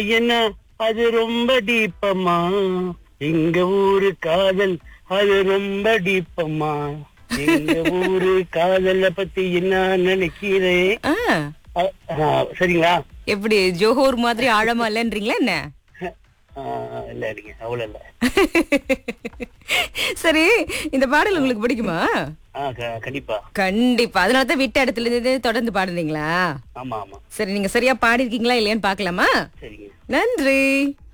என்ன அது ரொம்ப டீப்பம்மா எங்க ஊரு காதல் அது ரொம்ப டீப்பம்மா எங்க ஊரு காதல பத்தி என்ன நினைக்கிறேன் ஆ, அ- ஆ, சரிங்களா எப்படி ஜோஹோர் மாதிரி ஆழமா இல்லன்றீங்களா என்ன ஆ, இல்ல இல்லைங்க அவ்வளவு இல்ல சரி இந்த பாடல் உங்களுக்கு பிடிக்குமா ஆ, க- கண்டிப்பா கண்டிப்பா அதனால தான் விட்ட இடத்துல இருந்து தொடர்ந்து பாடுறீங்களா ஆமா ஆமா சரி நீங்க சரியா பாடிருக்கீங்களா இல்லையான்னு பார்க்கலாமா சரிங்க நன்றி